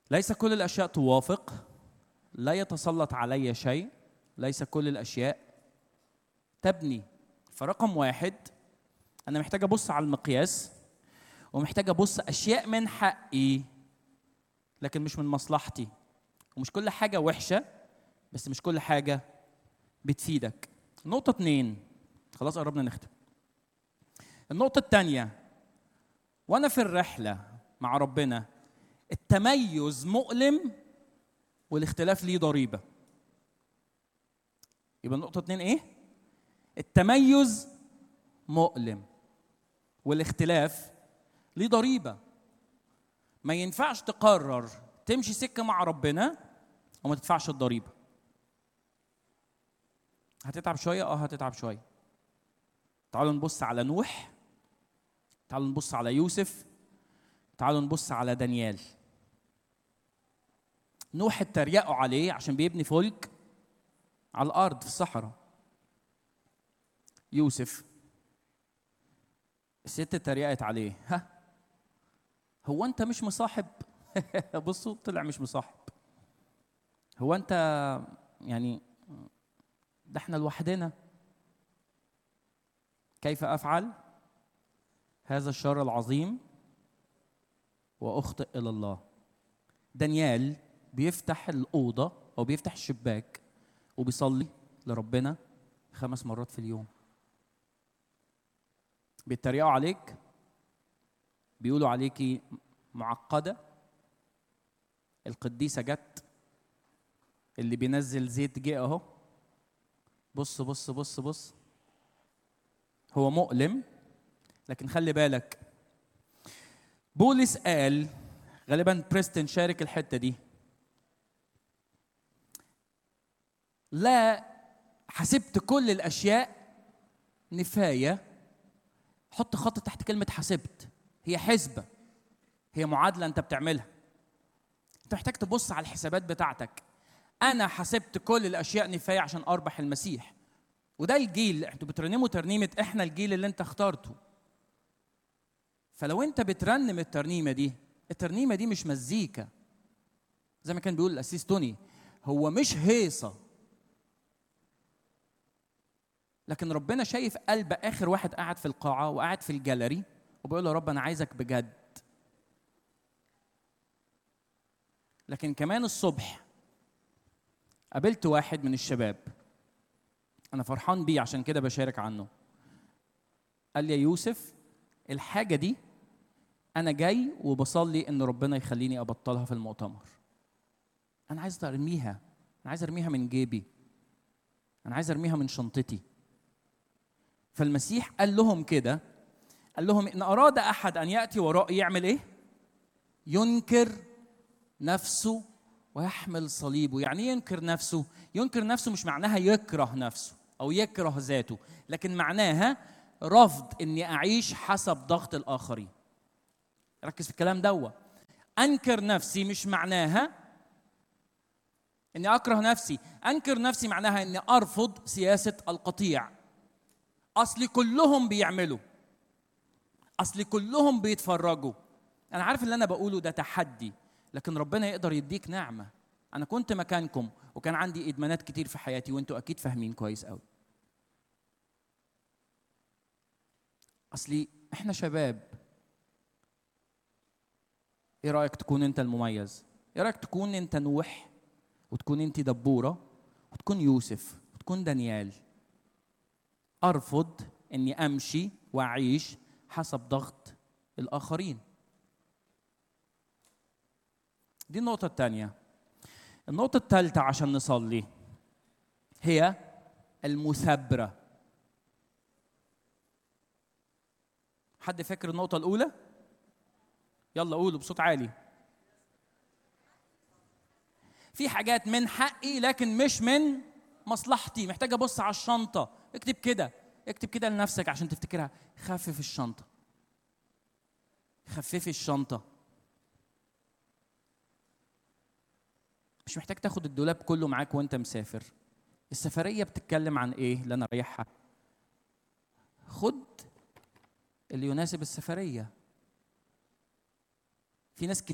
ليس كل الاشياء توافق لا يتسلط علي شيء ليس كل الاشياء تبني فرقم واحد انا محتاج ابص على المقياس ومحتاج ابص اشياء من حقي لكن مش من مصلحتي ومش كل حاجه وحشه بس مش كل حاجه بتفيدك نقطه اتنين خلاص قربنا نختم النقطه الثانيه وانا في الرحله مع ربنا التميز مؤلم والاختلاف ليه ضريبه يبقى النقطه اتنين ايه التميز مؤلم والاختلاف ليه ضريبه ما ينفعش تقرر تمشي سكه مع ربنا وما تدفعش الضريبه هتتعب شويه اه هتتعب شويه تعالوا نبص على نوح تعالوا نبص على يوسف تعالوا نبص على دانيال نوح اتريقوا عليه عشان بيبني فلك على الارض في الصحراء يوسف الست اتريقت عليه ها هو انت مش مصاحب بصوا طلع مش مصاحب هو انت يعني ده احنا لوحدنا كيف افعل هذا الشر العظيم واخطئ الى الله دانيال بيفتح الاوضه او بيفتح الشباك وبيصلي لربنا خمس مرات في اليوم بيتريقوا عليك بيقولوا عليكي معقده القديسه جت اللي بينزل زيت جه اهو بص بص بص بص هو مؤلم لكن خلي بالك بولس قال غالبا بريستن شارك الحته دي لا حسبت كل الاشياء نفايه حط خط تحت كلمه حسبت هي حسبه هي معادله انت بتعملها انت محتاج تبص على الحسابات بتاعتك انا حسبت كل الاشياء نفايه عشان اربح المسيح وده الجيل انتوا بترنموا ترنيمه احنا الجيل اللي انت اخترته فلو انت بترنم الترنيمه دي الترنيمه دي مش مزيكا زي ما كان بيقول الاسيس توني هو مش هيصه لكن ربنا شايف قلب اخر واحد قاعد في القاعه وقاعد في الجاليري وبيقول له يا رب انا عايزك بجد لكن كمان الصبح قابلت واحد من الشباب انا فرحان بيه عشان كده بشارك عنه قال لي يا يوسف الحاجه دي انا جاي وبصلي ان ربنا يخليني ابطلها في المؤتمر انا عايز ارميها انا عايز ارميها من جيبي انا عايز ارميها من شنطتي فالمسيح قال لهم كده قال لهم ان اراد احد ان ياتي ورائي يعمل ايه ينكر نفسه ويحمل صليبه يعني ايه ينكر نفسه ينكر نفسه مش معناها يكره نفسه او يكره ذاته لكن معناها رفض اني اعيش حسب ضغط الاخرين ركز في الكلام دوا انكر نفسي مش معناها اني اكره نفسي انكر نفسي معناها اني ارفض سياسه القطيع اصل كلهم بيعملوا اصل كلهم بيتفرجوا انا عارف اللي انا بقوله ده تحدي لكن ربنا يقدر يديك نعمه انا كنت مكانكم وكان عندي ادمانات كتير في حياتي وانتوا اكيد فاهمين كويس قوي اصلي احنا شباب ايه رايك تكون انت المميز ايه رايك تكون انت نوح وتكون انت دبوره وتكون يوسف وتكون دانيال ارفض اني امشي واعيش حسب ضغط الاخرين دي النقطه الثانيه النقطه الثالثه عشان نصلي هي المثابره حد فاكر النقطه الاولى يلا قولوا بصوت عالي في حاجات من حقي لكن مش من مصلحتي محتاج ابص على الشنطه اكتب كده اكتب كده لنفسك عشان تفتكرها خفف الشنطه خففي الشنطه مش محتاج تاخد الدولاب كله معاك وانت مسافر السفريه بتتكلم عن ايه اللي انا رايحها خد اللي يناسب السفريه في ناس